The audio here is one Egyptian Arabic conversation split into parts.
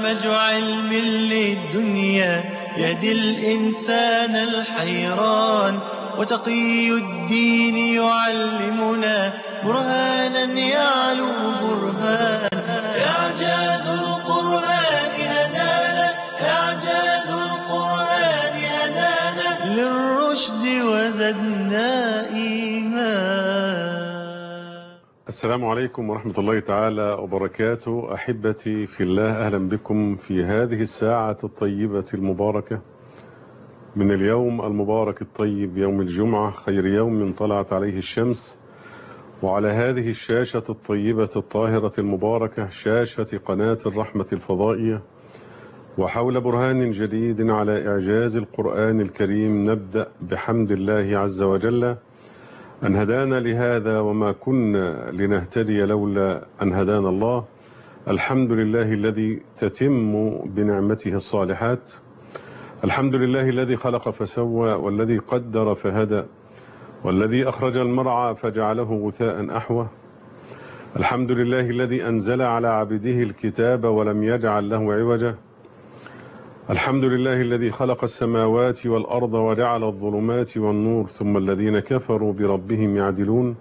برنامج علم للدنيا يهدي الإنسان الحيران وتقي الدين يعلمنا برهانا يعلو برهان إعجاز القرآن هدانا إعجاز القرآن هدانا للرشد وزدنا إيمان السلام عليكم ورحمة الله تعالى وبركاته أحبتي في الله أهلا بكم في هذه الساعة الطيبة المباركة من اليوم المبارك الطيب يوم الجمعة خير يوم طلعت عليه الشمس وعلى هذه الشاشة الطيبة الطاهرة المباركة شاشة قناة الرحمة الفضائية وحول برهان جديد على إعجاز القرآن الكريم نبدأ بحمد الله عز وجل أن هدانا لهذا وما كنا لنهتدي لولا أن هدانا الله الحمد لله الذي تتم بنعمته الصالحات الحمد لله الذي خلق فسوى والذي قدر فهدى والذي أخرج المرعى فجعله غثاء أحوى الحمد لله الذي أنزل على عبده الكتاب ولم يجعل له عوجا الحمد لله الذي خلق السماوات والأرض وجعل الظلمات والنور ثم الذين كفروا بربهم يعدلون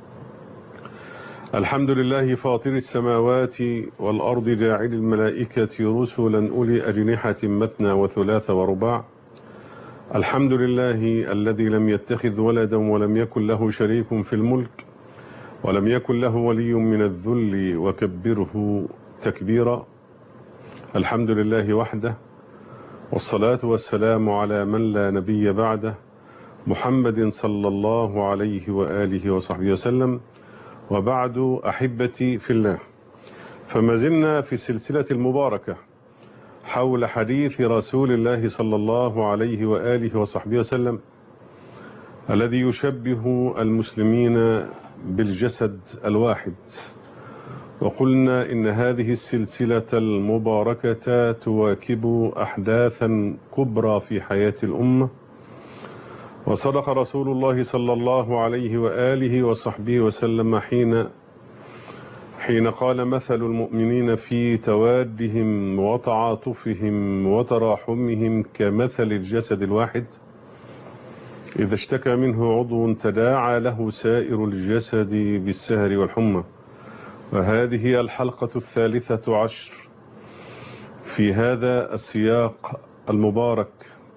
الحمد لله فاطر السماوات والأرض جاعل الملائكة رسلا أولي أجنحة مثنى وثلاث ورباع الحمد لله الذي لم يتخذ ولدا ولم يكن له شريك في الملك ولم يكن له ولي من الذل وكبره تكبيرا الحمد لله وحده والصلاة والسلام على من لا نبي بعده محمد صلى الله عليه وآله وصحبه وسلم وبعد أحبتي في الله فما زلنا في السلسلة المباركة حول حديث رسول الله صلى الله عليه وآله وصحبه وسلم الذي يشبه المسلمين بالجسد الواحد وقلنا إن هذه السلسلة المباركة تواكب أحداثا كبرى في حياة الأمة وصدق رسول الله صلى الله عليه وآله وصحبه وسلم حين حين قال مثل المؤمنين في توادهم وتعاطفهم وتراحمهم كمثل الجسد الواحد إذا اشتكى منه عضو تداعى له سائر الجسد بالسهر والحمى وهذه هي الحلقة الثالثة عشر في هذا السياق المبارك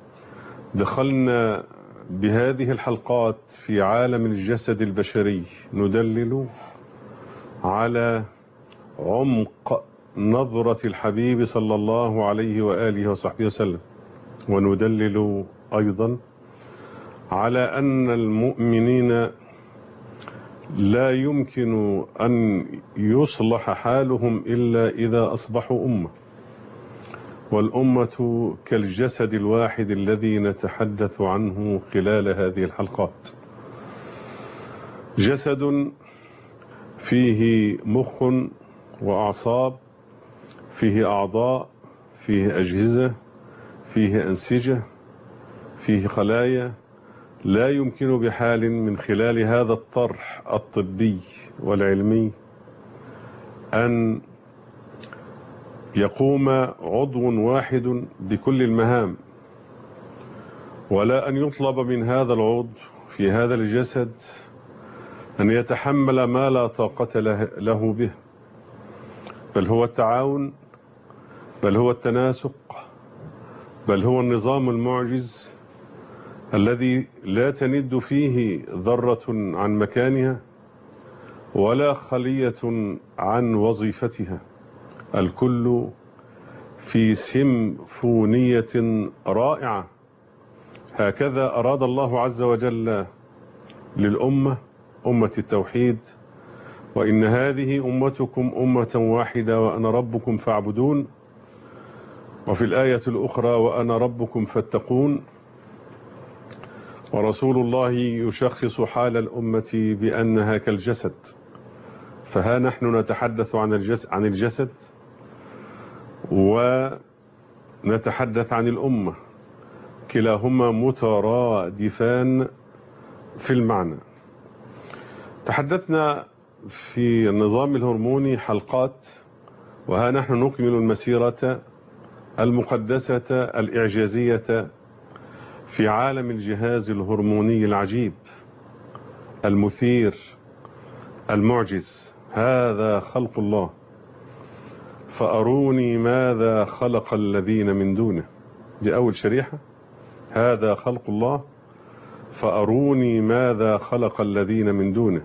دخلنا بهذه الحلقات في عالم الجسد البشري ندلل على عمق نظرة الحبيب صلى الله عليه وآله وصحبه وسلم وندلل أيضا على أن المؤمنين لا يمكن أن يصلح حالهم إلا إذا أصبحوا أمة والأمة كالجسد الواحد الذي نتحدث عنه خلال هذه الحلقات جسد فيه مخ وأعصاب فيه أعضاء فيه أجهزة فيه أنسجة فيه خلايا لا يمكن بحال من خلال هذا الطرح الطبي والعلمي أن يقوم عضو واحد بكل المهام ولا أن يطلب من هذا العضو في هذا الجسد أن يتحمل ما لا طاقة له به بل هو التعاون بل هو التناسق بل هو النظام المعجز الذي لا تند فيه ذرة عن مكانها ولا خلية عن وظيفتها الكل في سيمفونية رائعة هكذا أراد الله عز وجل للأمة أمة التوحيد وإن هذه أمتكم أمة واحدة وأنا ربكم فاعبدون وفي الآية الأخرى وأنا ربكم فاتقون ورسول الله يشخص حال الأمة بأنها كالجسد فها نحن نتحدث عن الجسد, عن الجسد ونتحدث عن الأمة كلاهما مترادفان في المعنى تحدثنا في النظام الهرموني حلقات وها نحن نكمل المسيرة المقدسة الإعجازية في عالم الجهاز الهرموني العجيب المثير المعجز هذا خلق الله فأروني ماذا خلق الذين من دونه دي أول شريحة هذا خلق الله فأروني ماذا خلق الذين من دونه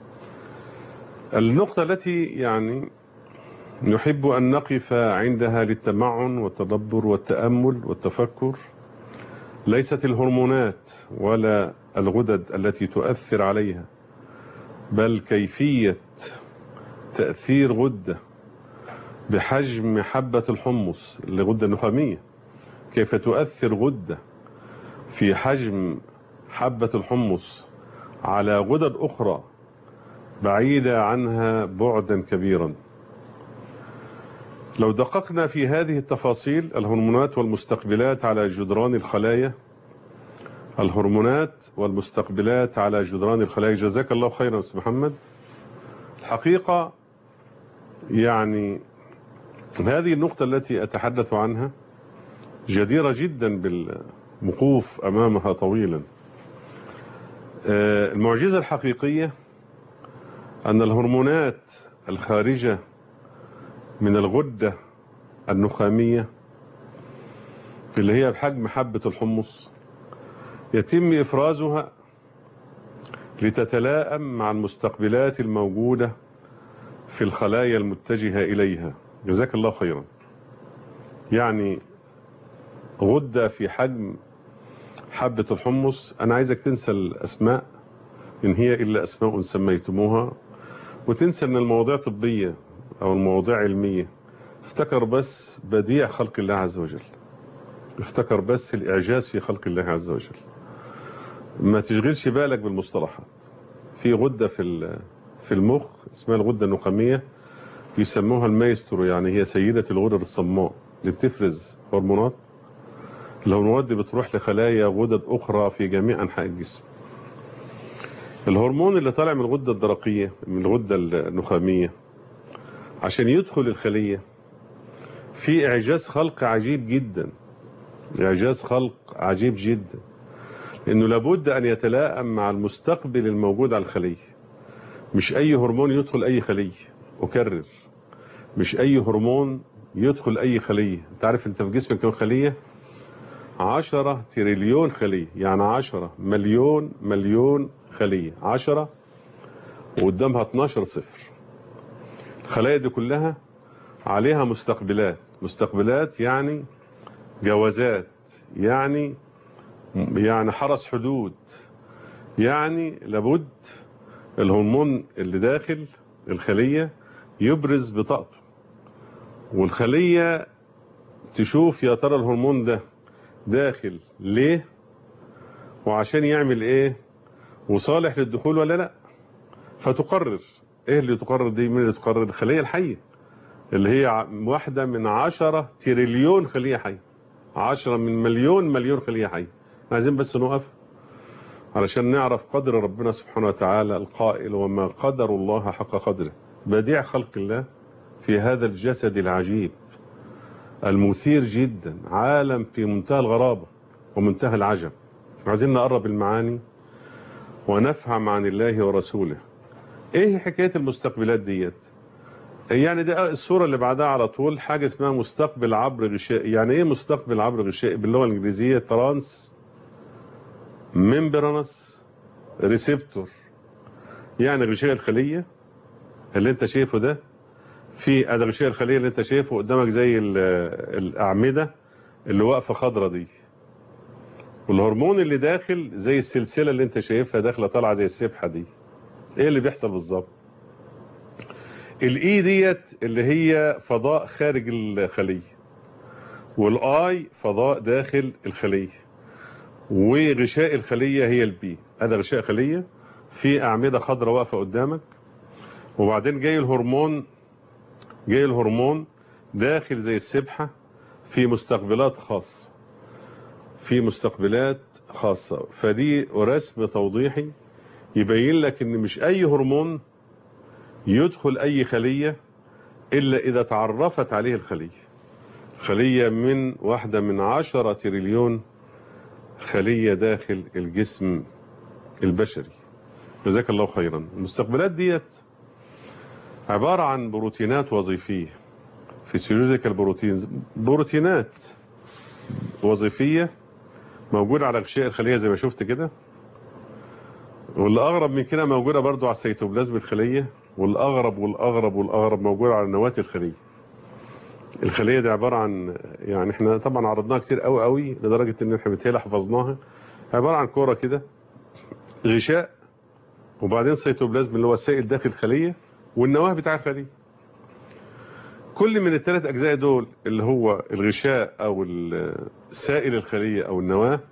النقطة التي يعني نحب أن نقف عندها للتمعن والتدبر والتأمل والتفكر ليست الهرمونات ولا الغدد التي تؤثر عليها بل كيفية تأثير غدة بحجم حبة الحمص الغدة النخامية كيف تؤثر غدة في حجم حبة الحمص على غدد أخرى بعيدة عنها بعدا كبيرا لو دققنا في هذه التفاصيل الهرمونات والمستقبلات على جدران الخلايا الهرمونات والمستقبلات على جدران الخلايا جزاك الله خيرا أستاذ محمد الحقيقة يعني هذه النقطة التي أتحدث عنها جديرة جدا بالوقوف أمامها طويلا المعجزة الحقيقية أن الهرمونات الخارجة من الغدة النخامية اللي هي بحجم حبة الحمص يتم إفرازها لتتلائم مع المستقبلات الموجودة في الخلايا المتجهة إليها جزاك الله خيرا يعني غدة في حجم حبة الحمص أنا عايزك تنسى الأسماء إن هي إلا أسماء سميتموها وتنسى أن المواضيع طبية أو المواضيع علمية افتكر بس بديع خلق الله عز وجل افتكر بس الإعجاز في خلق الله عز وجل ما تشغلش بالك بالمصطلحات في غدة في في المخ اسمها الغدة النخامية بيسموها المايسترو يعني هي سيدة الغدد الصماء اللي بتفرز هرمونات الهرمونات دي بتروح لخلايا غدد أخرى في جميع أنحاء الجسم الهرمون اللي طالع من الغدة الدرقية من الغدة النخامية عشان يدخل الخلية في إعجاز خلق عجيب جدا إعجاز خلق عجيب جدا إنه لابد أن يتلائم مع المستقبل الموجود على الخلية مش أي هرمون يدخل أي خلية أكرر مش أي هرمون يدخل أي خلية أنت عارف أنت في جسمك كم خلية عشرة تريليون خلية يعني عشرة مليون مليون خلية عشرة وقدامها 12 صفر الخلايا دي كلها عليها مستقبلات مستقبلات يعني جوازات يعني يعني حرس حدود يعني لابد الهرمون اللي داخل الخلية يبرز بطاقته والخلية تشوف يا ترى الهرمون ده داخل ليه وعشان يعمل ايه وصالح للدخول ولا لا فتقرر ايه اللي تقرر دي مين اللي تقرر الخلية الحية اللي هي واحدة من عشرة تريليون خلية حية عشرة من مليون مليون خلية حية عايزين بس نقف علشان نعرف قدر ربنا سبحانه وتعالى القائل وما قدر الله حق قدره بديع خلق الله في هذا الجسد العجيب المثير جدا عالم في منتهى الغرابة ومنتهى العجب عايزين نقرب المعاني ونفهم عن الله ورسوله ايه حكاية المستقبلات ديت يعني ده الصورة اللي بعدها على طول حاجة اسمها مستقبل عبر غشائي يعني ايه مستقبل عبر غشائي باللغة الانجليزية ترانس ممبرانس ريسبتور يعني غشاء الخلية اللي انت شايفه ده في ادي غشاء الخلية اللي انت شايفه قدامك زي الأعمدة اللي واقفة خضرة دي والهرمون اللي داخل زي السلسلة اللي انت شايفها داخلة طالعة زي السبحة دي ايه اللي بيحصل بالظبط الاي ديت اللي هي فضاء خارج الخلية والاي فضاء داخل الخلية وغشاء الخلية هي البي هذا غشاء خلية في أعمدة خضراء واقفة قدامك وبعدين جاي الهرمون جاي الهرمون داخل زي السبحة في مستقبلات خاصة في مستقبلات خاصة فدي رسم توضيحي يبين لك ان مش اي هرمون يدخل اي خلية الا اذا تعرفت عليه الخلية خلية من واحدة من عشرة تريليون خلية داخل الجسم البشري جزاك الله خيرا المستقبلات ديت عبارة عن بروتينات وظيفية فيسيولوجيكال بروتينز بروتينات وظيفية موجودة على غشاء الخلية زي ما شفت كده واللي أغرب من كده موجودة برضو على السيتوبلازم الخلية والأغرب والأغرب والأغرب موجودة على نواة الخلية الخلية دي عبارة عن يعني احنا طبعا عرضناها كتير قوي قوي لدرجة ان احنا بتهيألي حفظناها عبارة عن كورة كده غشاء وبعدين سيتوبلازم اللي هو السائل داخل الخلية والنواة بتاع الخلية كل من الثلاث أجزاء دول اللي هو الغشاء أو سائل الخلية أو النواة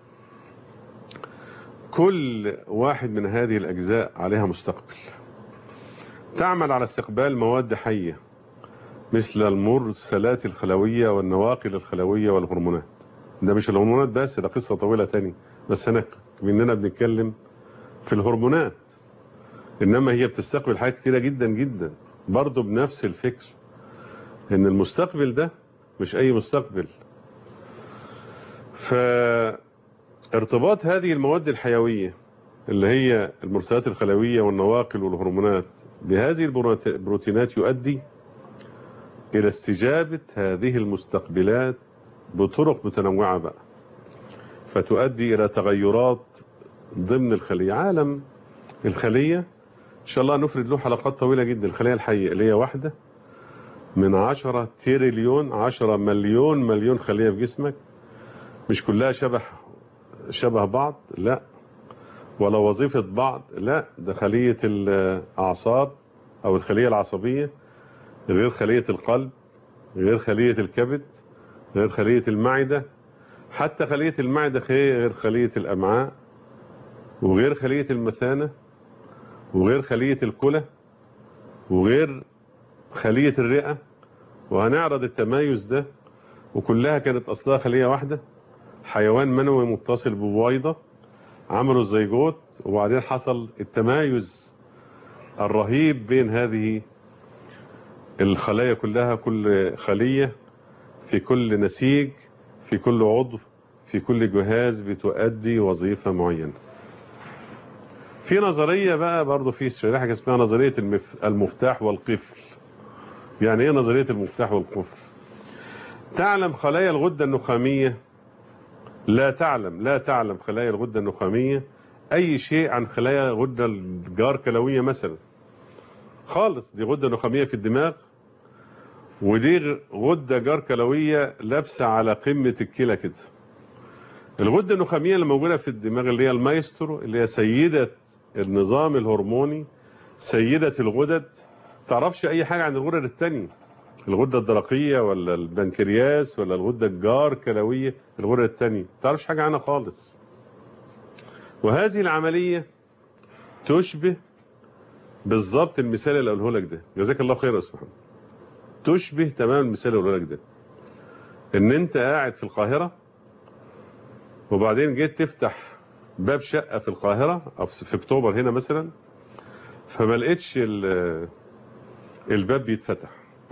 كل واحد من هذه الأجزاء عليها مستقبل تعمل على استقبال مواد حية مثل المرسلات الخلوية والنواقل الخلوية والهرمونات ده مش الهرمونات بس ده قصة طويلة تاني بس أنا مننا بنتكلم في الهرمونات إنما هي بتستقبل حاجات كتيرة جدا جدا برضه بنفس الفكر إن المستقبل ده مش أي مستقبل فارتباط هذه المواد الحيوية اللي هي المرسلات الخلوية والنواقل والهرمونات بهذه البروتينات يؤدي إلى استجابة هذه المستقبلات بطرق متنوعة بقى فتؤدي إلى تغيرات ضمن الخلية عالم الخلية إن شاء الله نفرد له حلقات طويلة جدا الخلية الحية اللي هي واحدة من عشرة تريليون عشرة مليون مليون خلية في جسمك مش كلها شبه شبه بعض لا ولا وظيفة بعض لا ده خلية الأعصاب أو الخلية العصبية غير خلية القلب غير خلية الكبد غير خلية المعدة حتى خلية المعدة غير خلية الأمعاء وغير خلية المثانة وغير خلية الكلى وغير خلية الرئة وهنعرض التمايز ده وكلها كانت أصلها خلية واحدة حيوان منوي متصل ببويضة عملوا الزيجوت وبعدين حصل التمايز الرهيب بين هذه الخلايا كلها كل خلية في كل نسيج في كل عضو في كل جهاز بتؤدي وظيفة معينة في نظرية بقى برضو في شريحة اسمها نظرية المفتاح والقفل يعني ايه نظرية المفتاح والقفل تعلم خلايا الغدة النخامية لا تعلم لا تعلم خلايا الغدة النخامية أي شيء عن خلايا غدة الجار كلوية مثلا خالص دي غدة نخامية في الدماغ ودي غدة جار كلوية لابسة على قمة الكلى كده الغدة النخامية اللي موجودة في الدماغ اللي هي المايسترو اللي هي سيدة النظام الهرموني سيدة الغدد تعرفش أي حاجة عن الغدد التانية الغدة الدرقية ولا البنكرياس ولا الغدة الجار كلوية الغدة التانية تعرفش حاجة عنها خالص وهذه العملية تشبه بالظبط المثال اللي قاله لك ده جزاك الله خير يا استاذ محمد تشبه تمام المثال اللي قاله لك ده ان انت قاعد في القاهرة وبعدين جيت تفتح باب شقة في القاهرة او في اكتوبر هنا مثلا فما لقيتش الباب بيتفتح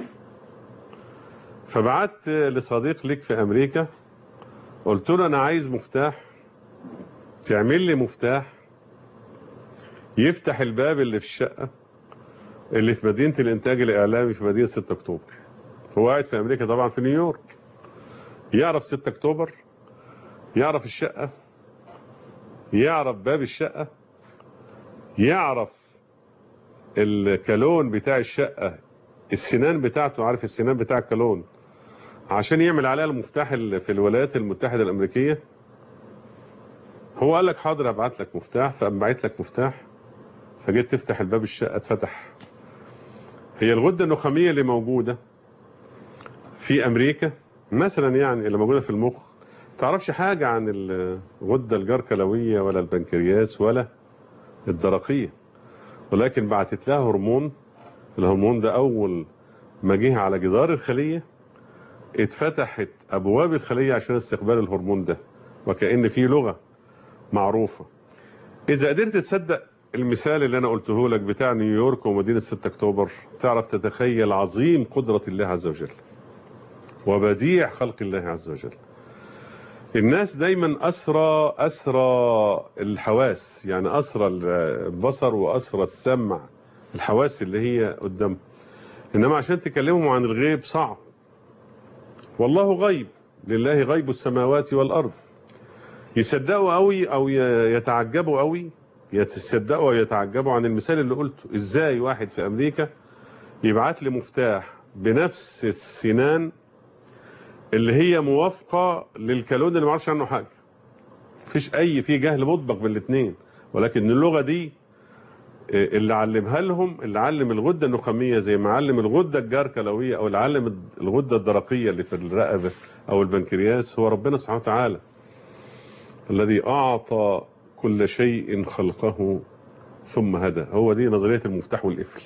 فبعت لصديق ليك في امريكا قلت له انا عايز مفتاح تعمل لي مفتاح يفتح الباب اللي في الشقة اللي في مدينة الانتاج الاعلامي في مدينة 6 اكتوبر هو قاعد في امريكا طبعا في نيويورك يعرف 6 اكتوبر يعرف الشقة يعرف باب الشقة يعرف الكالون بتاع الشقة السنان بتاعته عارف السنان بتاع الكالون عشان يعمل عليها المفتاح في الولايات المتحدة الأمريكية هو قال لك حاضر ابعت لك مفتاح فقام باعت لك مفتاح فجيت تفتح الباب الشقة اتفتح هي الغدة النخامية اللي موجودة في أمريكا مثلا يعني اللي موجودة في المخ تعرفش حاجة عن الغدة الجركلوية ولا البنكرياس ولا الدرقية ولكن بعتت لها هرمون الهرمون ده أول ما جه على جدار الخلية اتفتحت أبواب الخلية عشان استقبال الهرمون ده وكأن في لغة معروفة إذا قدرت تصدق المثال اللي أنا قلته لك بتاع نيويورك ومدينة 6 أكتوبر تعرف تتخيل عظيم قدرة الله عز وجل وبديع خلق الله عز وجل الناس دايما أسرى أسرى الحواس يعني أسرى البصر وأسرى السمع الحواس اللي هي قدام إنما عشان تكلمهم عن الغيب صعب والله غيب لله غيب السماوات والأرض يصدقوا قوي أو يتعجبوا قوي يتصدقوا ويتعجبوا عن المثال اللي قلته إزاي واحد في أمريكا يبعت لي مفتاح بنفس السنان اللي هي موافقة للكالون اللي ما اعرفش عنه حاجة مفيش أي في جهل مطبق بين الاثنين ولكن اللغة دي اللي علمها لهم اللي علم الغدة النخامية زي ما علم الغدة الجاركلوية أو اللي علم الغدة الدرقية اللي في الرقبة أو البنكرياس هو ربنا سبحانه وتعالى الذي أعطى كل شيء خلقه ثم هدى هو دي نظرية المفتاح والقفل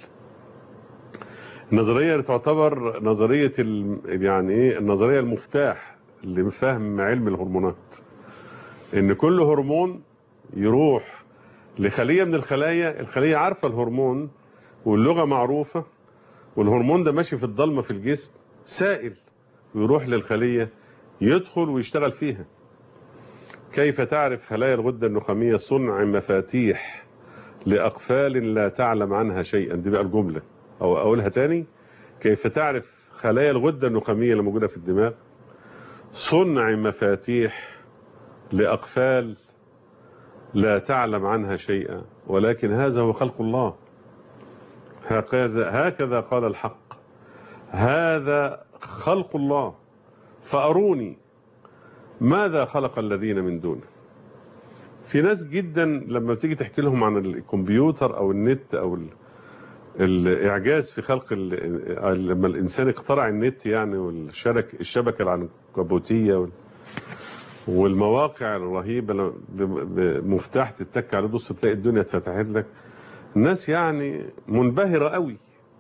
النظرية اللي تعتبر نظرية يعني ايه النظرية المفتاح اللي بفهم علم الهرمونات ان كل هرمون يروح لخلية من الخلايا الخلية عارفة الهرمون واللغة معروفة والهرمون ده ماشي في الضلمة في الجسم سائل ويروح للخلية يدخل ويشتغل فيها كيف تعرف خلايا الغدة النخامية صنع مفاتيح لأقفال لا تعلم عنها شيئا دي بقى الجملة أو أقولها تاني كيف تعرف خلايا الغدة النخامية اللي موجودة في الدماغ صنع مفاتيح لأقفال لا تعلم عنها شيئا ولكن هذا هو خلق الله هكذا هكذا قال الحق هذا خلق الله فأروني ماذا خلق الذين من دونه في ناس جدا لما بتيجي تحكي لهم عن الكمبيوتر او النت او الاعجاز في خلق لما الانسان اخترع النت يعني والشبكه الشبكه العنكبوتيه والمواقع الرهيبه بمفتاح تتك عليه بص تلاقي الدنيا اتفتحت لك الناس يعني منبهره قوي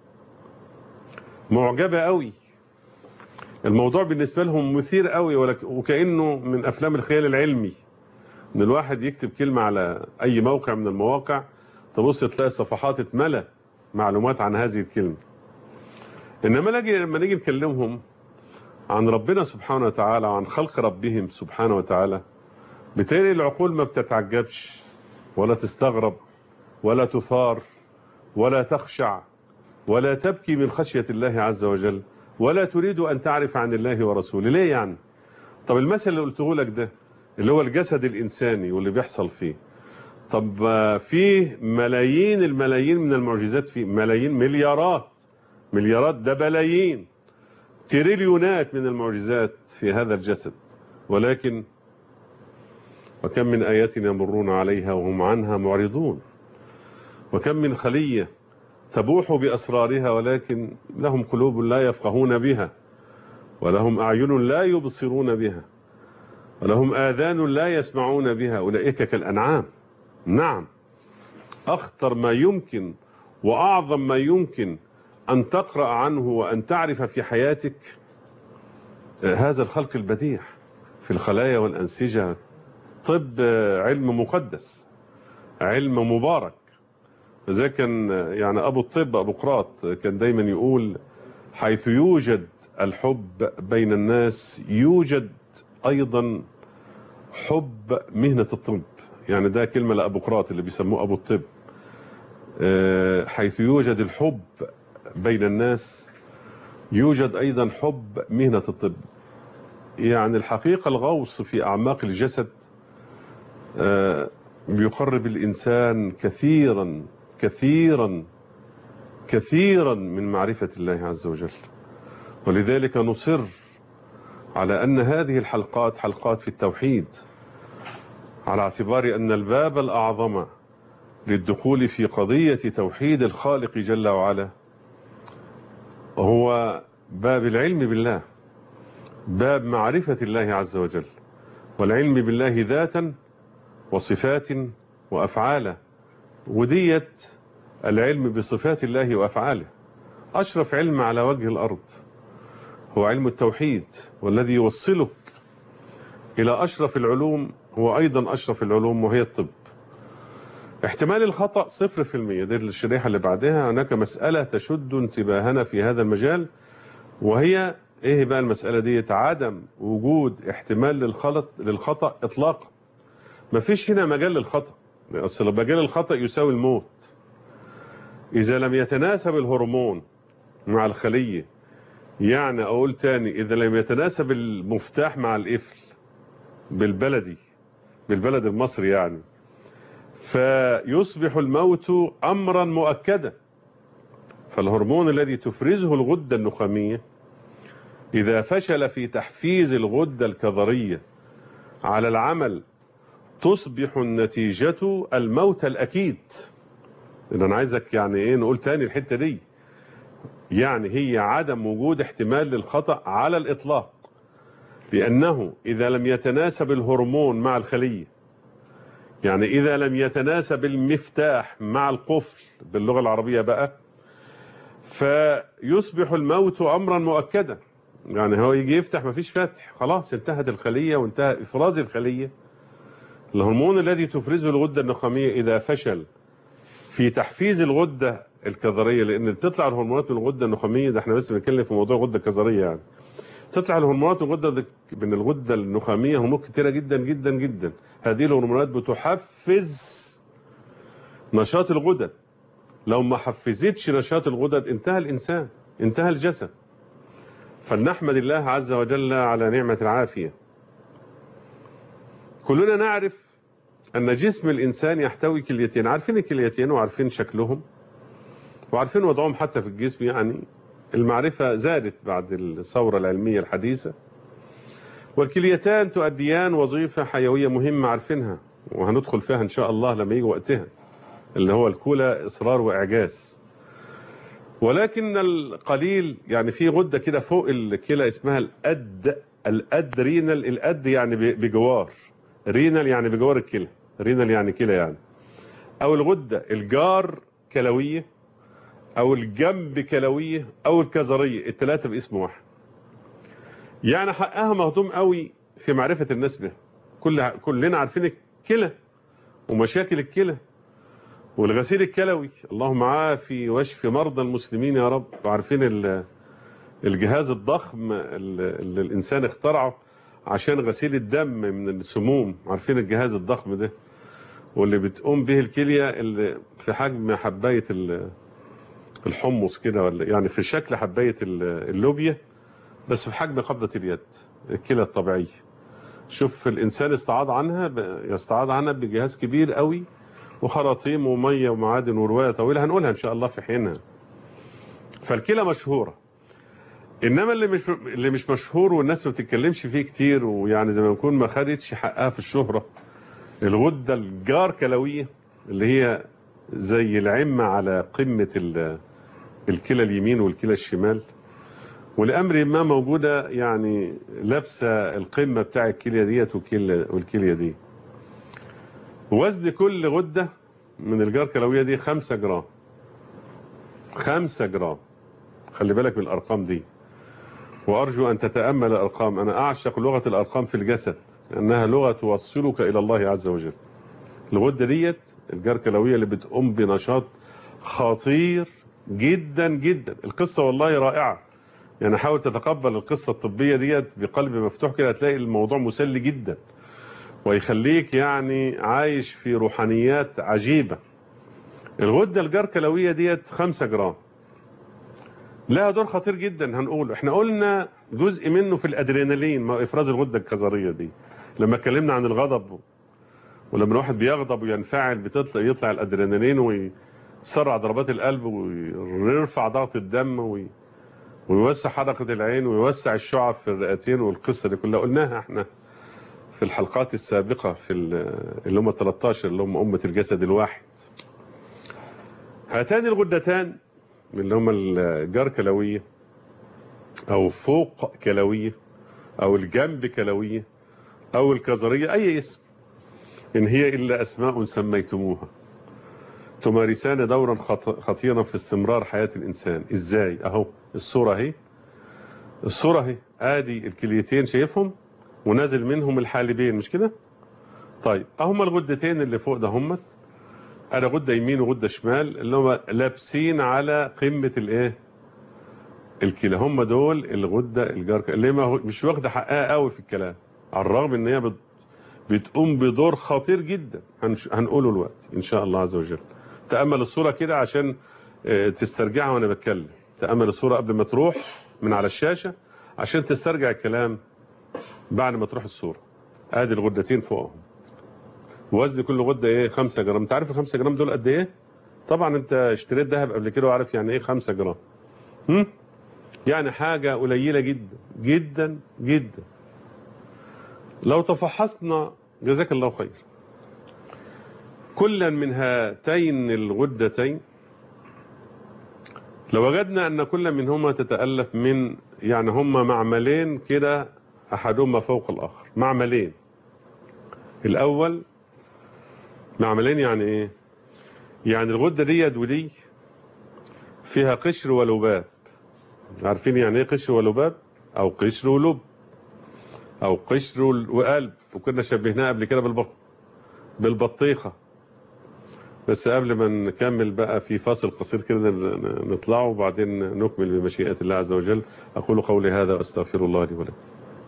معجبه قوي الموضوع بالنسبه لهم مثير قوي وكانه من افلام الخيال العلمي ان الواحد يكتب كلمه على اي موقع من المواقع تبص تلاقي الصفحات اتملى معلومات عن هذه الكلمه انما نجي لما نيجي نكلمهم عن ربنا سبحانه وتعالى وعن خلق ربهم سبحانه وتعالى بتالي العقول ما بتتعجبش ولا تستغرب ولا تثار ولا تخشع ولا تبكي من خشيه الله عز وجل ولا تريد ان تعرف عن الله ورسوله ليه يعني طب المثل اللي قلته لك ده اللي هو الجسد الإنساني واللي بيحصل فيه طب فيه ملايين الملايين من المعجزات فيه ملايين مليارات مليارات ده بلايين تريليونات من المعجزات في هذا الجسد ولكن وكم من آيات يمرون عليها وهم عنها معرضون وكم من خلية تبوح بأسرارها ولكن لهم قلوب لا يفقهون بها ولهم أعين لا يبصرون بها ولهم آذان لا يسمعون بها أولئك كالأنعام نعم أخطر ما يمكن وأعظم ما يمكن أن تقرأ عنه وأن تعرف في حياتك هذا الخلق البديع في الخلايا والأنسجة طب علم مقدس علم مبارك زي كان يعني أبو الطب أبو قراط كان دايما يقول حيث يوجد الحب بين الناس يوجد أيضا حب مهنة الطب يعني ده كلمة لأبو قراط اللي بيسموه أبو الطب حيث يوجد الحب بين الناس يوجد أيضا حب مهنة الطب يعني الحقيقة الغوص في أعماق الجسد بيقرب الإنسان كثيرا كثيرا كثيرا من معرفة الله عز وجل ولذلك نصر على أن هذه الحلقات حلقات في التوحيد على اعتبار أن الباب الأعظم للدخول في قضية توحيد الخالق جل وعلا هو باب العلم بالله باب معرفة الله عز وجل والعلم بالله ذاتا وصفات وأفعالا وديت العلم بصفات الله وأفعاله أشرف علم على وجه الأرض هو علم التوحيد والذي يوصلك إلى أشرف العلوم هو أيضا أشرف العلوم وهي الطب احتمال الخطأ صفر في المية دي الشريحة اللي بعدها هناك مسألة تشد انتباهنا في هذا المجال وهي ايه بقى المسألة دي عدم وجود احتمال للخلط للخطأ اطلاقا مفيش هنا مجال للخطأ اصل لو مجال الخطأ يساوي الموت اذا لم يتناسب الهرمون مع الخلية يعني اقول تاني اذا لم يتناسب المفتاح مع القفل بالبلدي بالبلد المصري يعني فيصبح الموت امرا مؤكدا فالهرمون الذي تفرزه الغدة النخامية إذا فشل في تحفيز الغدة الكظرية على العمل تصبح النتيجة الموت الأكيد إذا أنا عايزك يعني إيه نقول تاني الحتة دي يعني هي عدم وجود احتمال للخطأ على الإطلاق لأنه إذا لم يتناسب الهرمون مع الخلية يعني إذا لم يتناسب المفتاح مع القفل باللغة العربية بقى فيصبح الموت أمرا مؤكدا يعني هو يجي يفتح مفيش فتح خلاص انتهت الخلية وانتهى إفراز الخلية الهرمون الذي تفرزه الغدة النخامية إذا فشل في تحفيز الغدة الكظرية لأن بتطلع الهرمونات من الغدة النخامية ده احنا بس بنتكلم في موضوع الغدة الكظرية يعني تطلع الهرمونات من الغدة من الغدة النخامية هرمونات كتيرة جدا جدا جدا هذه الهرمونات بتحفز نشاط الغدد لو ما حفزتش نشاط الغدد انتهى الإنسان انتهى الجسد فلنحمد الله عز وجل على نعمة العافية كلنا نعرف أن جسم الإنسان يحتوي كليتين عارفين الكليتين وعارفين شكلهم وعارفين وضعهم حتى في الجسم يعني المعرفة زادت بعد الثورة العلمية الحديثة والكليتان تؤديان وظيفة حيوية مهمة عارفينها وهندخل فيها إن شاء الله لما يجي وقتها اللي هو الكلى إصرار وإعجاز ولكن القليل يعني في غدة كده فوق الكلى اسمها الأد الأد رينال الأد يعني بجوار رينال يعني بجوار الكلى رينال يعني كلى يعني أو الغدة الجار كلوية أو الجنب كلوية أو الكظرية الثلاثة باسم واحد يعني حقها مهضوم قوي في معرفة الناس بها كل كلنا عارفين الكلى ومشاكل الكلى والغسيل الكلوي اللهم عافي واشف مرضى المسلمين يا رب وعارفين الجهاز الضخم اللي الإنسان اخترعه عشان غسيل الدم من السموم عارفين الجهاز الضخم ده واللي بتقوم به الكلية اللي في حجم حباية الحمص كده ولا يعني في شكل حباية اللوبيا بس في حجم قبضة اليد الكلى الطبيعية شوف الإنسان استعاض عنها يستعاض عنها بجهاز كبير قوي وخراطيم وميه ومعادن وروايه طويله هنقولها ان شاء الله في حينها فالكلى مشهوره انما اللي مش اللي مش مشهور والناس ما بتتكلمش فيه كتير ويعني زي ما نكون ما خدتش حقها في الشهره الغده الجار كلويه اللي هي زي العمه على قمه الكلى اليمين والكلى الشمال ولامر ما موجوده يعني لابسه القمه بتاع الكليه ديت والكليه دي وزن كل غدة من الجار كلوية دي 5 جرام 5 جرام خلي بالك من الأرقام دي وأرجو أن تتأمل الأرقام أنا أعشق لغة الأرقام في الجسد لأنها لغة توصلك إلى الله عز وجل الغدة ديت الجار كلوية اللي بتقوم بنشاط خطير جدا جدا القصة والله رائعة يعني حاول تتقبل القصة الطبية ديت بقلب مفتوح كده هتلاقي الموضوع مسلي جدا ويخليك يعني عايش في روحانيات عجيبة الغدة الجركلوية ديت 5 جرام لها دور خطير جدا هنقوله احنا قلنا جزء منه في الادرينالين ما افراز الغدة الكظرية دي لما اتكلمنا عن الغضب ولما الواحد بيغضب وينفعل بتطلع يطلع الادرينالين ويسرع ضربات القلب ويرفع ضغط الدم وي ويوسع حدقة العين ويوسع الشعب في الرئتين والقصة دي كلها قلناها احنا في الحلقات السابقة في اللي هم 13 اللي هم أمة الجسد الواحد هاتان الغدتان اللي هم الجار كلوية أو فوق كلوية أو الجنب كلوية أو الكظرية أي اسم إن هي إلا أسماء سميتموها تمارسان دورا خطيرا في استمرار حياة الإنسان إزاي أهو الصورة اهي الصورة اهي آدي الكليتين شايفهم ونازل منهم الحالبين مش كده طيب اهم الغدتين اللي فوق ده همت انا غده يمين وغده شمال اللي هم لابسين على قمه الايه الكلى هم دول الغده الجاركه اللي ما هو مش واخده حقها قوي في الكلام على الرغم ان هي بت- بتقوم بدور خطير جدا هنش- هنقوله دلوقتي ان شاء الله عز وجل تامل الصوره كده عشان آه، تسترجعها وانا بتكلم تامل الصوره قبل ما تروح من على الشاشه عشان تسترجع الكلام بعد ما تروح الصوره ادي الغدتين فوقهم وزن كل غده ايه 5 جرام انت عارف ال 5 جرام دول قد ايه طبعا انت اشتريت ذهب قبل كده وعارف يعني ايه 5 جرام هم؟ يعني حاجه قليله جدا جدا جدا لو تفحصنا جزاك الله خير كلا من هاتين الغدتين لو وجدنا ان كل منهما تتالف من يعني هما معملين كده احدهما فوق الاخر معملين الاول معملين يعني ايه يعني الغده ديت ودي فيها قشر ولباب عارفين يعني ايه قشر ولباب او قشر ولب او قشر ول- وقلب وكنا شبهناها قبل كده بالبط بالبطيخه بس قبل ما نكمل بقى في فاصل قصير كده ن- ن- نطلعه وبعدين نكمل بمشيئه الله عز وجل اقول قولي هذا واستغفر الله لي ولكم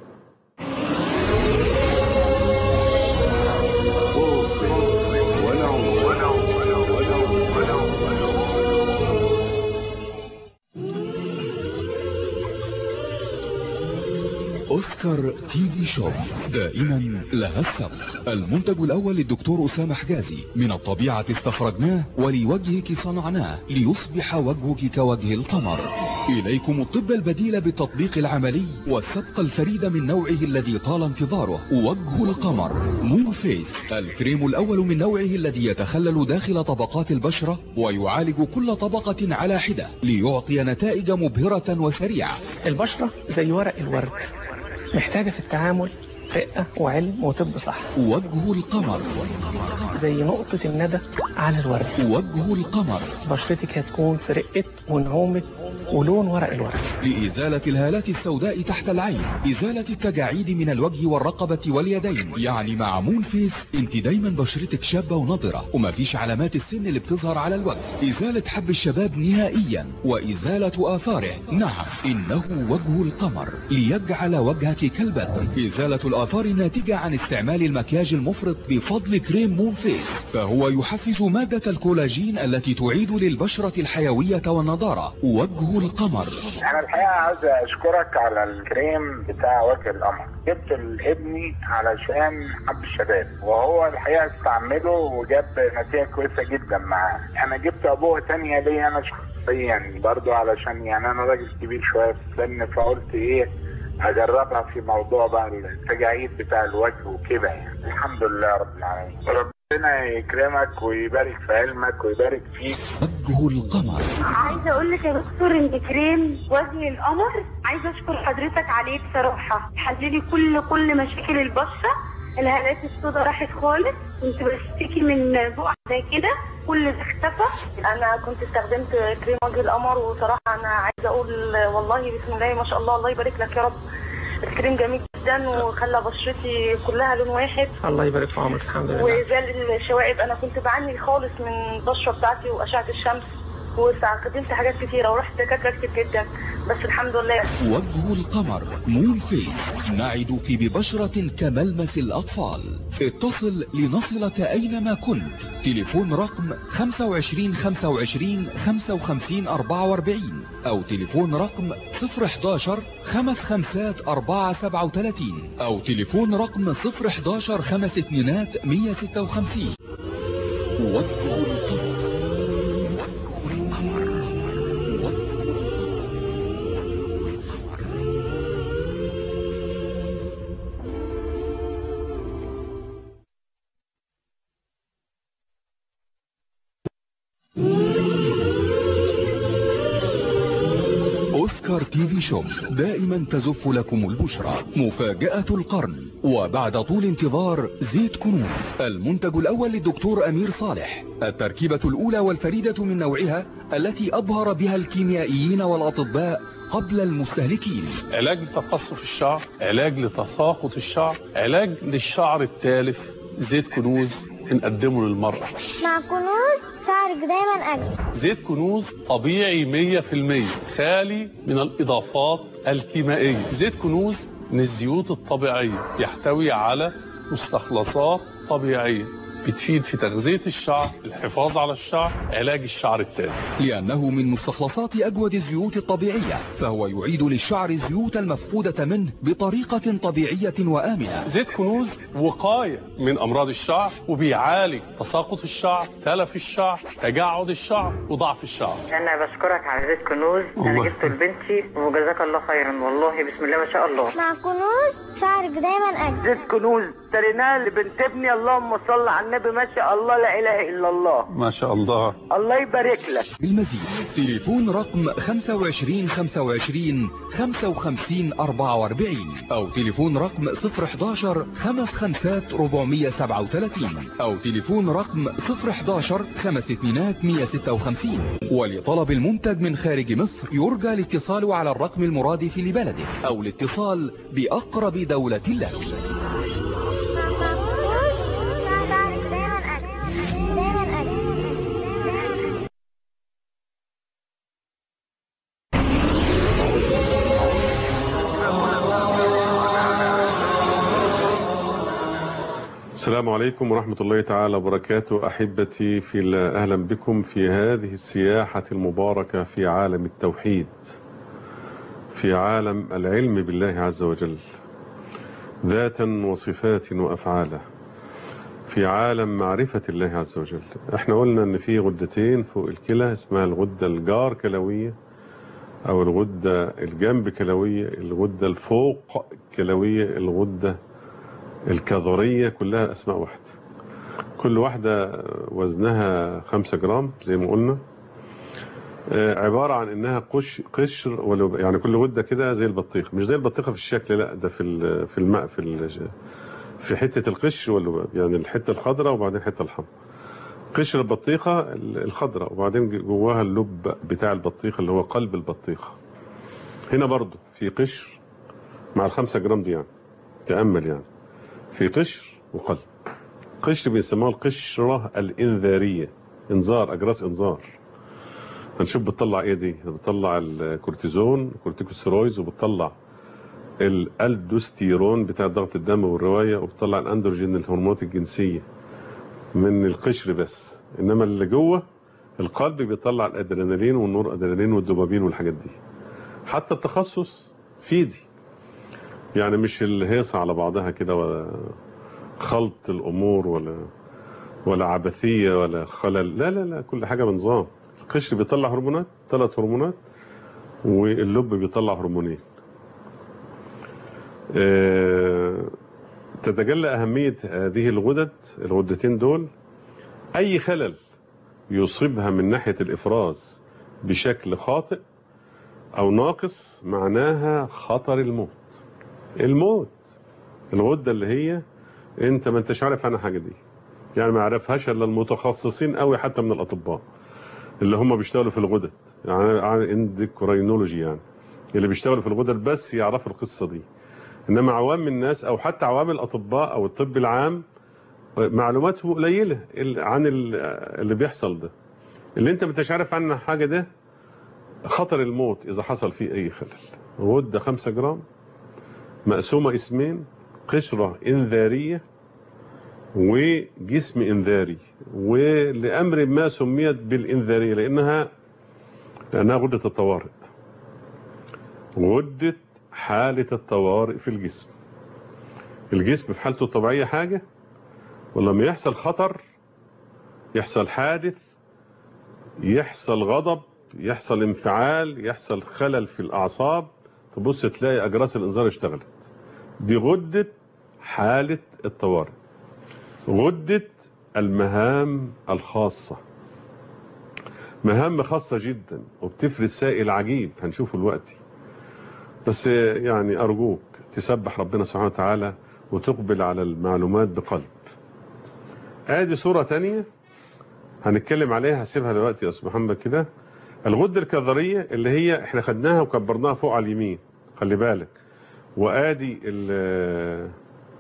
أوسكار تي في شو دائما لها السبق المنتج الأول للدكتور أسامة حجازي من الطبيعة استخرجناه ولوجهك صنعناه ليصبح وجهك كوجه القمر إليكم الطب البديل بالتطبيق العملي والسبق الفريد من نوعه الذي طال انتظاره وجه القمر مون فيس الكريم الأول من نوعه الذي يتخلل داخل طبقات البشرة ويعالج كل طبقة على حدة ليعطي نتائج مبهرة وسريعة البشرة زي ورق الورد محتاجة في التعامل رقة وعلم وطب صح وجه القمر زي نقطة الندى على الورد وجه القمر بشرتك هتكون في رقة ونعومة ولون ورق الورد لإزالة الهالات السوداء تحت العين إزالة التجاعيد من الوجه والرقبة واليدين يعني مع مون فيس انت دايما بشرتك شابة ونضرة ومفيش علامات السن اللي بتظهر على الوجه إزالة حب الشباب نهائيا وإزالة آثاره نعم إنه وجه القمر ليجعل وجهك كالبدر إزالة الآثار الناتجة عن استعمال المكياج المفرط بفضل كريم مون فيس فهو يحفز مادة الكولاجين التي تعيد للبشرة الحيوية والنضارة وجه القمر انا الحقيقه عايز اشكرك على الكريم بتاع وجه القمر جبت لابني علشان حب الشباب وهو الحقيقه استعمله وجاب نتيجه كويسه جدا معاه انا جبت ابوه تانية ليا انا شخصيا برضو علشان يعني انا راجل كبير شويه في السن فقلت ايه اجربها في موضوع بقى التجاعيد بتاع الوجه وكده يعني الحمد لله رب العالمين ربنا يكرمك ويبارك في علمك ويبارك فيك وجه القمر عايزه اقول لك يا دكتور ان كريم وجه القمر عايزه اشكر حضرتك عليه بصراحه حللي كل كل مشاكل البشره الهالات السوداء راحت خالص كنت بشتكي من بقع زي كده كل ده اختفى انا كنت استخدمت كريم وجه القمر وصراحه انا عايزه اقول والله بسم الله ما شاء الله الله يبارك لك يا رب الكريم جميل جدا وخلى بشرتي كلها لون واحد الله يبارك في عمرك الحمد لله وزال الشوائب انا كنت بعاني خالص من البشره بتاعتي واشعه الشمس واستخدمت حاجات كتيره ورحت دكاتره كتير جدا بس الحمد لله وجه القمر مون فيس نعدك ببشرة كملمس الأطفال اتصل لنصلك أينما كنت تليفون رقم 25 25 55 44 أو تليفون رقم 011 خمس خمسات 4 37 أو تليفون رقم 011 خمس اتنينات 156 وجه القمر أوسكار تي في شوب دائما تزف لكم البشرى مفاجأة القرن وبعد طول انتظار زيت كنوز المنتج الأول للدكتور أمير صالح التركيبة الأولى والفريدة من نوعها التي أبهر بها الكيميائيين والأطباء قبل المستهلكين علاج لتقصف الشعر علاج لتساقط الشعر علاج للشعر التالف زيت كنوز بنقدمه للمرأة مع كنوز شعرك دايما أجمل زيت كنوز طبيعي 100% خالي من الإضافات الكيميائية زيت كنوز من الزيوت الطبيعية يحتوي على مستخلصات طبيعية بتفيد في تغذية الشعر الحفاظ على الشعر علاج الشعر التالف لأنه من مستخلصات أجود الزيوت الطبيعية فهو يعيد للشعر الزيوت المفقودة منه بطريقة طبيعية وآمنة زيت كنوز وقاية من أمراض الشعر وبيعالج تساقط الشعر تلف الشعر تجعد الشعر وضعف الشعر انا بشكرك على زيت كنوز الله. انا جبته لبنتي وجزاك الله خيرا والله بسم الله ما شاء الله مع كنوز شعرك دايما أجمل زيت كنوز اشتريناه لبنت ابني اللهم صل على النبي ما شاء الله لا اله الا الله ما شاء الله الله يبارك لك بالمزيد تليفون رقم 25 25 55 44 أو تليفون رقم 011 خمس خمسات 437 أو تليفون رقم 011 خمس اتنينات 156 ولطلب المنتج من خارج مصر يرجى الاتصال على الرقم المرادف لبلدك أو الاتصال بأقرب دولة لك مع كنوز شعرك دايما أجمل دايما أجمل السلام عليكم ورحمة الله تعالى وبركاته أحبتي في الله أهلا بكم في هذه السياحة المباركة في عالم التوحيد في عالم العلم بالله عز وجل ذاتا وصفات وأفعالا في عالم معرفة الله عز وجل احنا قلنا ان في غدتين فوق الكلى اسمها الغدة الجار كلوية او الغدة الجنب كلوية الغدة الفوق كلوية الغدة الكظرية كلها أسماء واحدة كل واحدة وزنها خمسة جرام زي ما قلنا آه، عبارة عن إنها قش قشر ولو يعني كل غدة كده زي البطيخ مش زي البطيخة في الشكل لا ده في ال- في الماء في ال- في حتة القشر واللباب يعني الحتة الخضراء وبعدين الحتة الحمراء قشر البطيخة ال- الخضراء وبعدين جواها اللب بتاع البطيخة اللي هو قلب البطيخة هنا برضو في قشر مع الخمسة جرام دي يعني تأمل يعني في قشر وقلب قشر بيسموها القشرة الإنذارية إنذار أجراس إنذار هنشوف بتطلع إيه دي بتطلع الكورتيزون كورتيكوستيرويدز وبتطلع الالدوستيرون بتاع ضغط الدم والرواية وبتطلع الأندروجين الهرمونات الجنسية من القشر بس إنما اللي جوه القلب بيطلع الأدرينالين والنور أدرينالين والدوبامين والحاجات دي حتى التخصص في دي يعني مش الهيصة على بعضها كده ولا خلط الأمور ولا ولا عبثية ولا خلل لا لا لا كل حاجة بنظام القشر بيطلع هرمونات ثلاث هرمونات واللب بيطلع هرمونين آه، تتجلى أهمية هذه الغدد الغدتين دول أي خلل يصيبها من ناحية الإفراز بشكل خاطئ أو ناقص معناها خطر الموت الموت الغدة اللي هي انت ما انتش عارف عنها حاجة دي يعني ما يعرفهاش الا المتخصصين قوي حتى من الاطباء اللي هم بيشتغلوا في الغدد يعني عن اندكرينولوجي يعني اللي بيشتغلوا في الغدد بس يعرفوا القصة دي انما عوام الناس او حتى عوام الاطباء او الطب العام معلوماته قليلة ال- عن ال- اللي بيحصل ده اللي انت ما انتش عارف عنها حاجة ده خطر الموت اذا حصل فيه اي خلل غدة 5 جرام مقسومة اسمين قشرة إنذارية وجسم إنذاري ولأمر ما سميت بالإنذارية لأنها لأنها غدة الطوارئ غدة حالة الطوارئ في الجسم الجسم في حالته الطبيعية حاجة ولما يحصل خطر يحصل حادث يحصل غضب يحصل انفعال يحصل خلل في الأعصاب تبص تلاقي أجراس الإنذار اشتغلت دي غدة حالة الطوارئ غدة المهام الخاصة مهام خاصة جدا وبتفرز سائل عجيب هنشوفه دلوقتي بس يعني أرجوك تسبح ربنا سبحانه وتعالى وتقبل على المعلومات بقلب ادي صورة تانية هنتكلم عليها هسيبها دلوقتي يا استاذ محمد كده الغدة الكظرية اللي هي احنا خدناها وكبرناها فوق على اليمين خلي بالك وادي ال-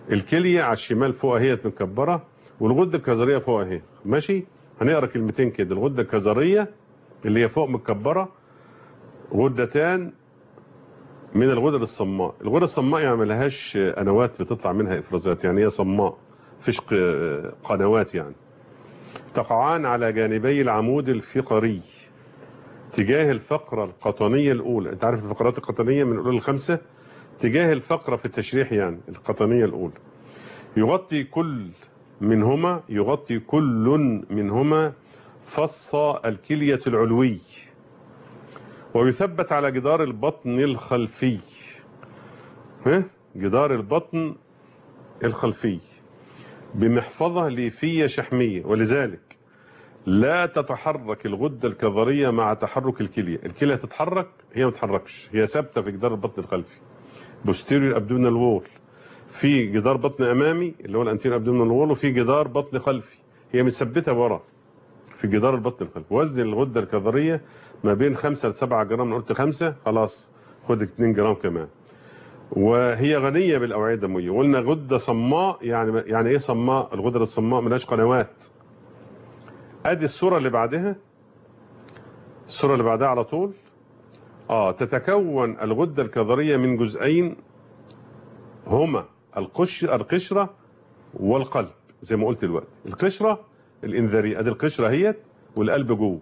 الكليه على الشمال فوق اهي مكبره والغده الكظريه فوق اهي ماشي هنقرا كلمتين كده الغده الكظريه اللي هي فوق مكبره غدتان من الغدد الصماء الغدة الصماء يعني ما لهاش انوات بتطلع منها افرازات يعني هي صماء فيش ق- قنوات يعني تقعان على جانبي العمود الفقري تجاه الفقرة القطنية الأولى أنت عارف الفقرات القطنية من الأولى الخمسة تجاه الفقرة في التشريح يعني القطنية الأولى يغطي كل منهما يغطي كل منهما فص الكلية العلوي ويثبت على جدار البطن الخلفي ها؟ جدار البطن الخلفي بمحفظة ليفية شحمية ولذلك لا تتحرك الغدة الكظرية مع تحرك الكلية الكلية تتحرك هي ما تتحركش هي ثابتة في جدار البطن الخلفي posterior abdominal wall في جدار بطن أمامي اللي هو الانتير abdominal wall وفي جدار بطن خلفي هي مثبتة ورا في جدار البطن الخلفي وزن الغدة الكظرية ما بين 5 ل 7 جرام أنا قلت 5 خلاص خد 2 جرام كمان وهي غنية بالأوعية الدموية وقلنا غدة صماء يعني يعني إيه صماء الغدة الصماء ملهاش قنوات ادي الصورة اللي بعدها الصورة اللي بعدها على طول اه تتكون الغدة الكظرية من جزئين هما القش القشرة والقلب زي ما قلت دلوقتي القشرة الانذارية ادي القشرة اهيت والقلب جوه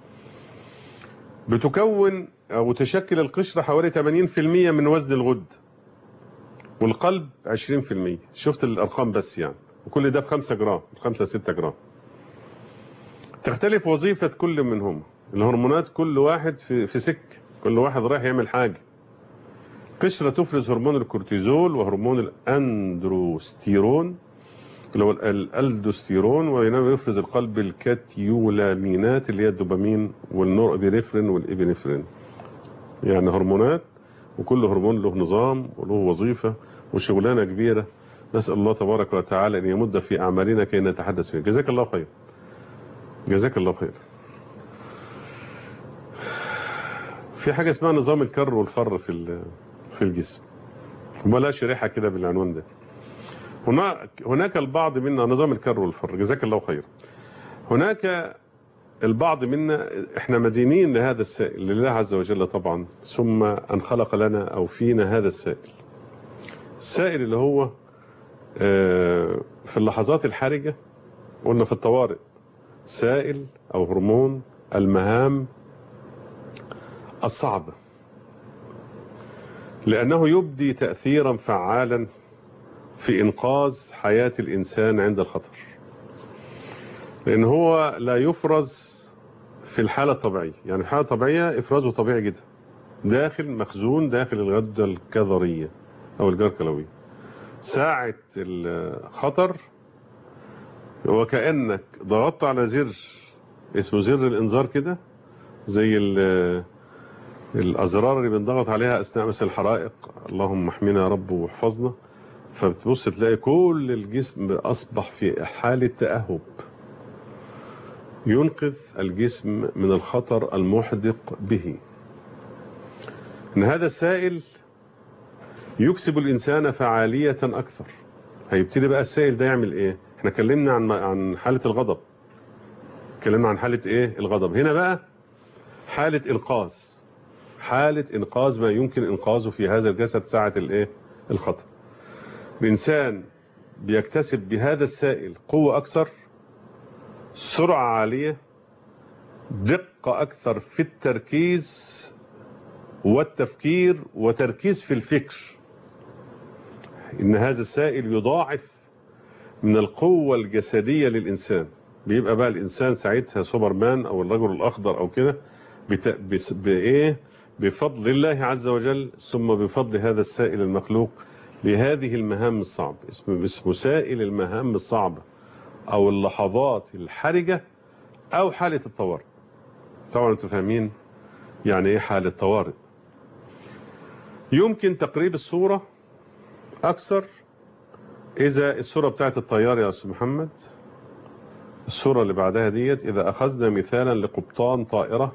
بتكون او تشكل القشرة حوالي 80% من وزن الغدة والقلب 20% شفت الارقام بس يعني وكل ده في 5 جرام 5 6 جرام تختلف وظيفة كل منهم الهرمونات كل واحد في, في سك كل واحد رايح يعمل حاجة قشرة تفرز هرمون الكورتيزول وهرمون الأندروستيرون اللي هو ال- الألدوستيرون وبينما يفرز القلب الكاتيولامينات اللي هي الدوبامين والنور ابينفرين والابنفرين يعني هرمونات وكل هرمون له نظام وله وظيفة وشغلانة كبيرة نسأل الله تبارك وتعالى أن يمد في أعمالنا كي نتحدث فيها جزاك الله خير جزاك الله خير في حاجة اسمها نظام الكر والفر في ال- في الجسم ولا شريحة كده بالعنوان ده هناك هناك البعض منا نظام الكر والفر جزاك الله خير هناك البعض منا احنا مدينين لهذا السائل لله عز وجل طبعا ثم ان خلق لنا او فينا هذا السائل السائل اللي هو آه، في اللحظات الحرجة قلنا في الطوارئ سائل أو هرمون المهام الصعبة لأنه يبدي تأثيرا فعالا في إنقاذ حياة الإنسان عند الخطر لأن هو لا يفرز في الحالة الطبيعية يعني الحالة الطبيعية إفرازه طبيعي جدا داخل مخزون داخل الغدة الكظرية أو الجركلوية ساعة الخطر وكأنك ضغطت على زر اسمه زر الانذار كده زي ال- الازرار اللي بنضغط عليها اثناء مثل الحرائق اللهم احمينا يا رب واحفظنا فبتبص تلاقي كل الجسم اصبح في حاله تاهب ينقذ الجسم من الخطر المحدق به ان هذا السائل يكسب الانسان فعاليه اكثر هيبتدي بقى السائل ده يعمل ايه احنا اتكلمنا عن عن حاله الغضب اتكلمنا عن حاله ايه الغضب هنا بقى حاله انقاذ حاله انقاذ ما يمكن انقاذه في هذا الجسد ساعه الايه الخطر الانسان بيكتسب بهذا السائل قوه اكثر سرعه عاليه دقه اكثر في التركيز والتفكير وتركيز في الفكر ان هذا السائل يضاعف من القوة الجسدية للإنسان بيبقى بقى الإنسان ساعتها سوبرمان أو الرجل الأخضر أو كده بت... بس... بإيه بفضل الله عز وجل ثم بفضل هذا السائل المخلوق لهذه المهام الصعبة اسمه اسمه سائل المهام الصعبة أو اللحظات الحرجة أو حالة الطوارئ طبعا أنتم فاهمين يعني إيه حالة طوارئ يمكن تقريب الصورة أكثر إذا الصورة بتاعت الطيار يا أستاذ محمد الصورة اللي بعدها ديت إذا أخذنا مثالا لقبطان طائرة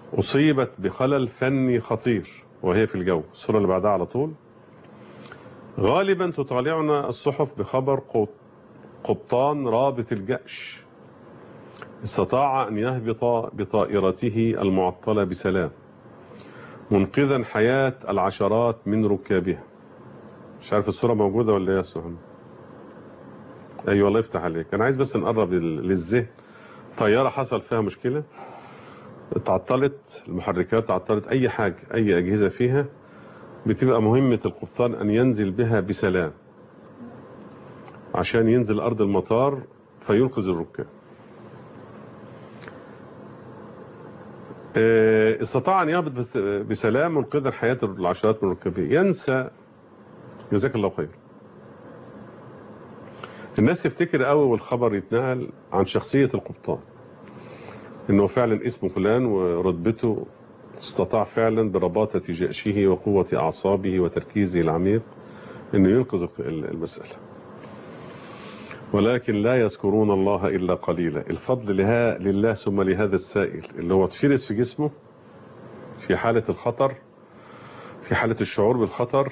أصيبت بخلل فني خطير وهي في الجو الصورة اللي بعدها على طول غالبا تطالعنا الصحف بخبر قط- قبطان رابط الجأش استطاع أن يهبط بطائرته المعطلة بسلام منقذا حياة العشرات من ركابها مش عارف الصورة موجودة ولا ايه يا سهام ايوه الله يفتح عليك انا عايز بس نقرب لل- للذهن طيارة حصل فيها مشكلة اتعطلت المحركات تعطلت اي حاجة اي اجهزة فيها بتبقى مهمة القبطان ان ينزل بها بسلام عشان ينزل ارض المطار فينقذ الركاب آه، استطاع ان يهبط بس- بسلام منقذا حياة العشرات من ركابه ينسى جزاك الله خير الناس تفتكر قوي والخبر يتنقل عن شخصية القبطان انه فعلا اسمه فلان ورتبته استطاع فعلا برباطة جأشه وقوة أعصابه وتركيزه العميق انه ينقذ المسألة ولكن لا يذكرون الله إلا قليلا الفضل لها لله ثم لهذا السائل اللي هو اتفرس في جسمه في حالة الخطر في حالة الشعور بالخطر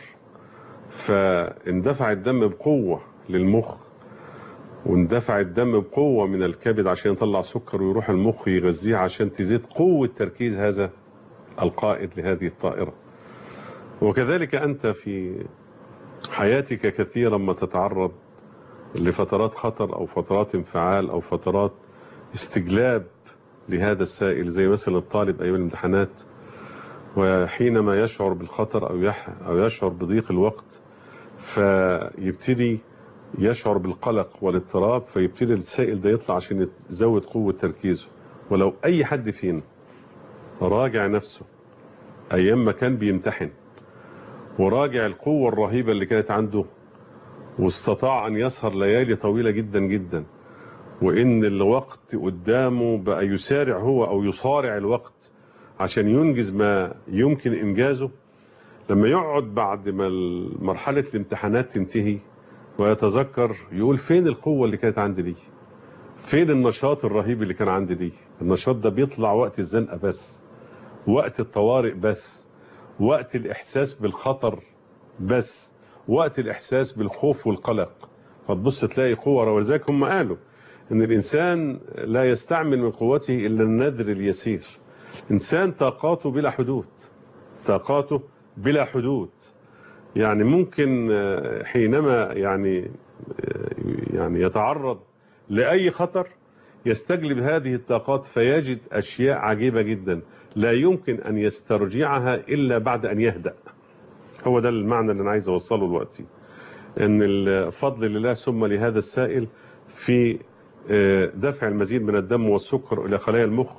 فاندفع الدم بقوة للمخ واندفع الدم بقوة من الكبد عشان يطلع سكر ويروح المخ يغذيه عشان تزيد قوة تركيز هذا القائد لهذه الطائرة وكذلك أنت في حياتك كثيرا ما تتعرض لفترات خطر أو فترات انفعال أو فترات استجلاب لهذا السائل زي مثلا الطالب أيام الامتحانات وحينما يشعر بالخطر أو, يح أو يشعر بضيق الوقت فيبتدي يشعر بالقلق والاضطراب فيبتدي السائل ده يطلع عشان يزود قوة تركيزه ولو أي حد فينا راجع نفسه أيام ما كان بيمتحن وراجع القوة الرهيبة اللي كانت عنده واستطاع أن يسهر ليالي طويلة جدا جدا وإن الوقت قدامه بقى يسارع هو أو يصارع الوقت عشان ينجز ما يمكن إنجازه لما يقعد بعد ما مرحلة الامتحانات تنتهي ويتذكر يقول فين القوة اللي كانت عندي دي فين النشاط الرهيب اللي كان عندي دي النشاط ده بيطلع وقت الزنقة بس وقت الطوارئ بس وقت الإحساس بالخطر بس وقت الإحساس بالخوف والقلق فتبص تلاقي قوة ولذلك هم قالوا إن الإنسان لا يستعمل من قوته إلا النذر اليسير إنسان طاقاته بلا حدود طاقاته بلا حدود يعني ممكن حينما يعني يعني يتعرض لأي خطر يستجلب هذه الطاقات فيجد أشياء عجيبة جدا لا يمكن أن يسترجعها إلا بعد أن يهدأ هو ده المعنى اللي أنا عايز أوصله دلوقتي أن الفضل لله ثم لهذا السائل في دفع المزيد من الدم والسكر إلى خلايا المخ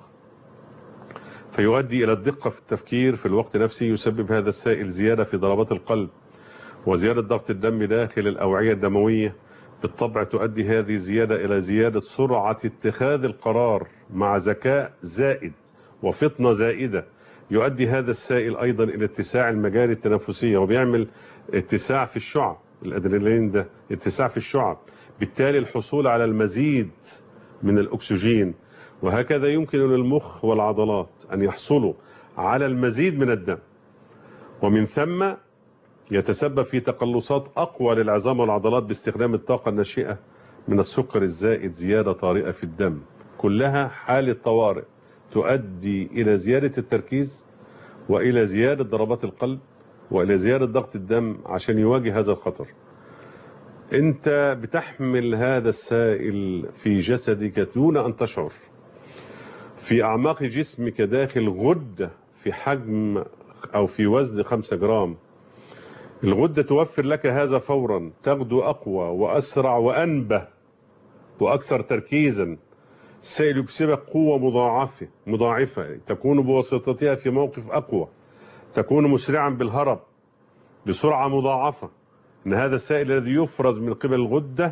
فيؤدي إلى الدقة في التفكير في الوقت نفسه يسبب هذا السائل زيادة في ضربات القلب وزيادة ضغط الدم داخل الأوعية الدموية بالطبع تؤدي هذه الزيادة إلى زيادة سرعة اتخاذ القرار مع ذكاء زائد وفطنة زائدة يؤدي هذا السائل أيضا إلى اتساع المجاري التنفسية وبيعمل اتساع في الشعب الأدرينالين ده اتساع في الشعب بالتالي الحصول على المزيد من الأكسجين وهكذا يمكن للمخ والعضلات أن يحصلوا على المزيد من الدم ومن ثم يتسبب في تقلصات أقوى للعظام والعضلات باستخدام الطاقة الناشئة من السكر الزائد زيادة طارئة في الدم كلها حالة طوارئ تؤدي إلى زيادة التركيز وإلى زيادة ضربات القلب وإلى زيادة ضغط الدم عشان يواجه هذا الخطر أنت بتحمل هذا السائل في جسدك دون أن تشعر في أعماق جسمك داخل غدة في حجم أو في وزن 5 جرام الغدة توفر لك هذا فورا تغدو أقوى وأسرع وأنبه وأكثر تركيزا السائل يكسبك قوة مضاعفة مضاعفة تكون بواسطتها في موقف أقوى تكون مسرعا بالهرب بسرعة مضاعفة إن هذا السائل الذي يفرز من قبل الغدة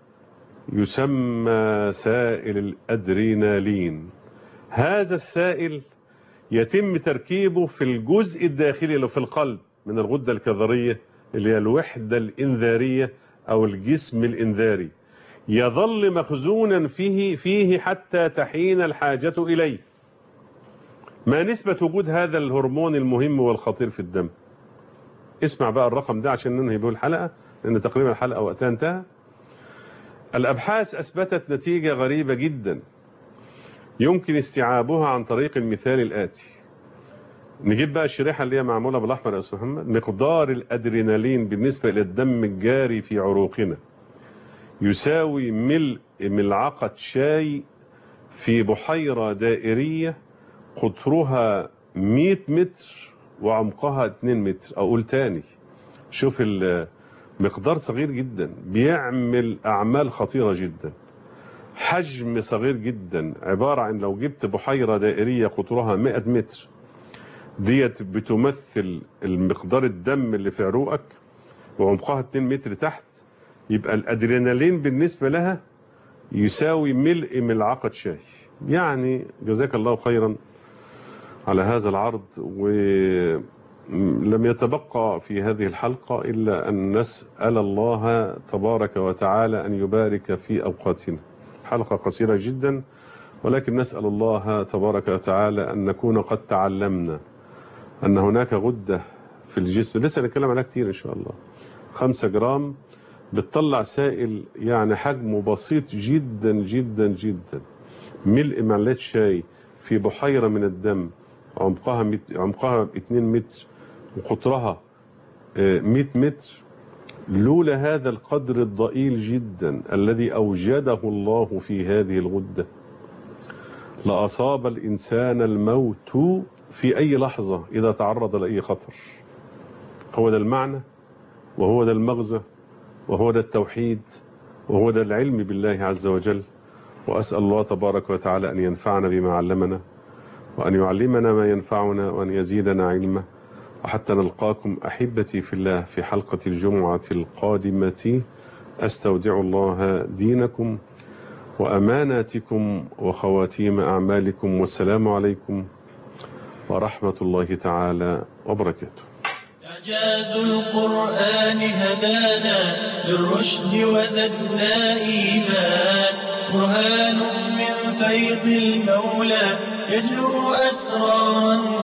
يسمى سائل الأدرينالين هذا السائل يتم تركيبه في الجزء الداخلي اللي في القلب من الغدة الكظرية اللي هي الوحدة الإنذارية أو الجسم الإنذاري يظل مخزونا فيه فيه حتى تحين الحاجة إليه ما نسبة وجود هذا الهرمون المهم والخطير في الدم اسمع بقى الرقم ده عشان ننهي به الحلقة لأن تقريبا الحلقة وقتها انتهى الأبحاث أثبتت نتيجة غريبة جدا يمكن استيعابها عن طريق المثال الآتي نجيب بقى الشريحة اللي هي معمولة بالأحمر يا أستاذ محمد مقدار الأدرينالين بالنسبة للدم الجاري في عروقنا يساوي ملء ملعقة شاي في بحيرة دائرية قطرها 100 متر وعمقها 2 متر أقول تاني شوف المقدار صغير جدا بيعمل أعمال خطيرة جدا حجم صغير جدا عبارة عن لو جبت بحيرة دائرية قطرها 100 متر ديت بتمثل المقدار الدم اللي في عروقك وعمقها 2 متر تحت يبقى الادرينالين بالنسبه لها يساوي ملء ملعقه شاي يعني جزاك الله خيرا على هذا العرض ولم يتبقى في هذه الحلقه الا ان نسال الله تبارك وتعالى ان يبارك في اوقاتنا حلقه قصيره جدا ولكن نسال الله تبارك وتعالى ان نكون قد تعلمنا ان هناك غده في الجسم لسه نتكلم عليها كتير ان شاء الله 5 جرام بتطلع سائل يعني حجمه بسيط جدا جدا جدا ملء معلقه شاي في بحيره من الدم عمقها مت... عمقها 2 متر وقطرها 100 متر لولا هذا القدر الضئيل جدا الذي اوجده الله في هذه الغده لاصاب الانسان الموت في اي لحظه اذا تعرض لاي خطر هو ده المعنى وهو ده المغزى وهو ده التوحيد وهو ده العلم بالله عز وجل وأسأل الله تبارك وتعالى أن ينفعنا بما علمنا وأن يعلمنا ما ينفعنا وأن يزيدنا علما وحتى نلقاكم أحبتي في الله في حلقة الجمعة القادمة أستودع الله دينكم وأماناتكم وخواتيم أعمالكم والسلام عليكم ورحمة الله تعالى وبركاته إعجاز القرآن هدانا للرشد وزدنا إيمان برهان من فيض المولى يجلو أسرارا